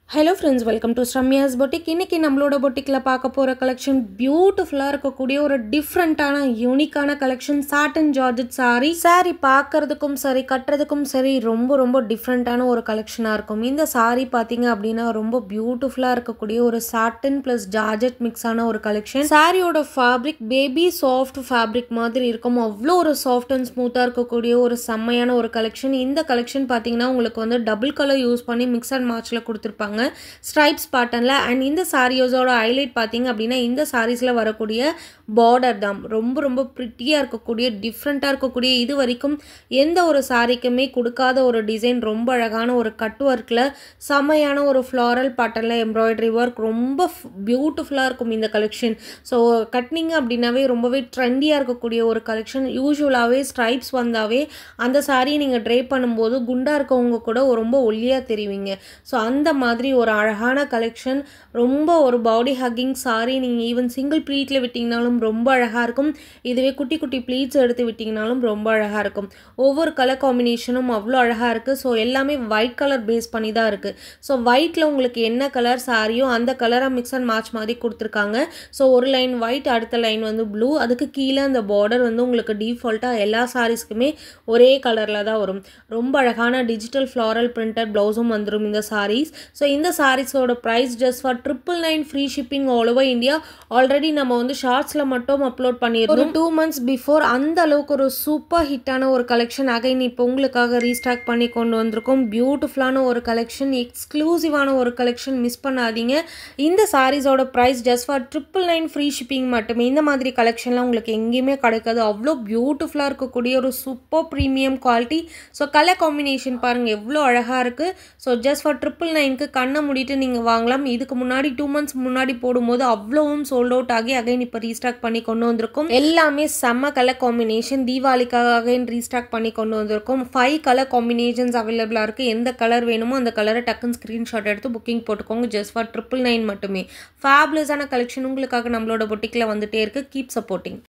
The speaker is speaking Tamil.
ஹலோ ஃப்ரெண்ட்ஸ் வெல்கம் டு ஸ்ரம்யாஸ் பொட்டிக் இன்றைக்கி நம்மளோட பொட்டிக்கில் பார்க்க போகிற கலெக்ஷன் பியூட்டிஃபுல்லாக இருக்கக்கூடிய ஒரு டிஃப்ரெண்ட்டான யூனிக்கான collection satin georgette sari sari பார்க்கறதுக்கும் சரி கட்டுறதுக்கும் சரி ரொம்ப ரொம்ப டிஃப்ரெண்ட்டான ஒரு கலெக்ஷனாக இருக்கும் இந்த சாரி பார்த்தீங்க அப்படின்னா ரொம்ப பியூட்டிஃபுல்லாக இருக்கக்கூடிய ஒரு சாட்டன் ப்ளஸ் ஜார்ஜட் மிக்ஸான ஒரு கலெக்ஷன் சாரியோட ஃபேப்ரிக் பேபி சாஃப்ட் ஃபேப்ரிக் மாதிரி இருக்கும் அவ்வளோ ஒரு சாஃப்ட் அண்ட் ஸ்மூத்தாக இருக்கக்கூடிய ஒரு செம்மையான ஒரு கலெக்ஷன் இந்த கலெக்ஷன் பார்த்தீங்கன்னா உங்களுக்கு வந்து டபுள் கலர் யூஸ் பண்ணி மிக்ஸ் அண்ட் மேட்ச்சில் கொடுத்துருப்பாங்க ஸ்ட்ரைப்ஸ் பேட்டர்னில் அண்ட் இந்த சாரியோஸோட ஹைலைட் பார்த்தீங்க அப்படின்னா இந்த சாரீஸில் வரக்கூடிய பார்டர் தான் ரொம்ப ரொம்ப ப்ரிட்டியாக இருக்கக்கூடிய டிஃப்ரெண்ட்டாக இருக்கக்கூடிய இது வரைக்கும் எந்த ஒரு சாரிக்குமே கொடுக்காத ஒரு டிசைன் ரொம்ப அழகான ஒரு கட் ஒர்க்கில் செம்மையான ஒரு ஃப்ளாரல் பேட்டர்னில் எம்ப்ராய்டரி ஒர்க் ரொம்ப பியூட்டிஃபுல்லாக இருக்கும் இந்த கலெக்ஷன் ஸோ கட்னிங் அப்படின்னாவே ரொம்பவே ட்ரெண்டியாக இருக்கக்கூடிய ஒரு கலெக்ஷன் யூஸ்வலாகவே ஸ்ட்ரைப்ஸ் வந்தாவே அந்த சாரியை நீங்கள் ட்ரை பண்ணும்போது குண்டாக இருக்கவங்க கூட ரொம்ப ஒல்லியாக தெரிவிங்க ஸோ அந்த மாதிரி ஒரு அழகான கலெக்ஷன் ரொம்ப ஒரு பாடி ஹக்கிங் சாரி நீங்கள் ஈவன் சிங்கிள் ப்ளீட்டில் விட்டிங்கனாலும் ரொம்ப அழகாக இருக்கும் இதுவே குட்டி குட்டி ப்ளீட்ஸ் எடுத்து விட்டிங்கனாலும் ரொம்ப அழகாக இருக்கும் ஒவ்வொரு கலர் காம்பினேஷனும் அவ்வளோ அழகாக இருக்குது ஸோ எல்லாமே ஒயிட் கலர் பேஸ் பண்ணி தான் இருக்குது ஸோ ஒயிட்டில் உங்களுக்கு என்ன கலர் சாரியோ அந்த கலராக மிக்ஸ் அண்ட் மேட்ச் மாதிரி கொடுத்துருக்காங்க ஸோ ஒரு லைன் ஒயிட் அடுத்த லைன் வந்து ப்ளூ அதுக்கு கீழே அந்த பார்டர் வந்து உங்களுக்கு டிஃபால்ட்டாக எல்லா சாரீஸ்க்குமே ஒரே கலரில் தான் வரும் ரொம்ப அழகான டிஜிட்டல் ஃப்ளாரல் பிரிண்டட் ப்ளவுஸும் வந்துடும் இந்த சாரீஸ் ஸோ இந்த சாரீஸோட price just for triple nine free shipping all over India already நம்ம வந்து ஷார்ட்ஸில் மட்டும் அப்லோட் பண்ணியிருந்தோம் ஒரு டூ மந்த்ஸ் பிஃபோர் அந்த அளவுக்கு ஒரு சூப்பர் ஹிட்டான ஒரு கலெக்ஷன் அகைன் இப்போ உங்களுக்காக ரீஸ்டாக் பண்ணி கொண்டு வந்திருக்கோம் பியூட்டிஃபுல்லான ஒரு கலெக்ஷன் எக்ஸ்க்ளூசிவான ஒரு கலெக்ஷன் மிஸ் பண்ணாதீங்க இந்த சாரீஸோட price just for triple nine free shipping மட்டுமே இந்த மாதிரி கலெக்ஷன்லாம் உங்களுக்கு எங்கேயுமே கிடைக்காது அவ்வளோ பியூட்டிஃபுல்லாக இருக்கக்கூடிய ஒரு super premium quality so colour combination பாருங்கள் எவ்வளோ அழகாக இருக்குது ஸோ ஜஸ்ட் ஃபார் ட்ரிபிள் நைனுக்கு கண்ணை மூடிட்டு நீங்கள் வாங்கலாம் இதுக்கு முன்னாடி டூ மந்த்ஸ் முன்னாடி போடும்போது அவ்வளோவும் சோல்ட் அவுட் ஆகி அகைன் இப்போ ரீஸ்டாக் பண்ணி கொண்டு வந்திருக்கும் எல்லாமே செம்ம கலர் காம்பினேஷன் தீபாவளிக்காக அகைன் ரீஸ்டாக் பண்ணி கொண்டு வந்திருக்கும் ஃபைவ் கலர் காம்பினேஷன்ஸ் அவைலபிளாக இருக்குது எந்த கலர் வேணுமோ அந்த கலரை டக்குன்னு ஸ்க்ரீன்ஷாட் எடுத்து புக்கிங் போட்டுக்கோங்க ஜஸ்ட் ஃபார் ட்ரிபிள் நைன் மட்டுமே ஃபேப்லஸான கலெக்ஷன் உங்களுக்காக நம்மளோட பொட்டிக்கில் வந்துட்டே இருக்குது கீப் சப்போர்ட்டிங்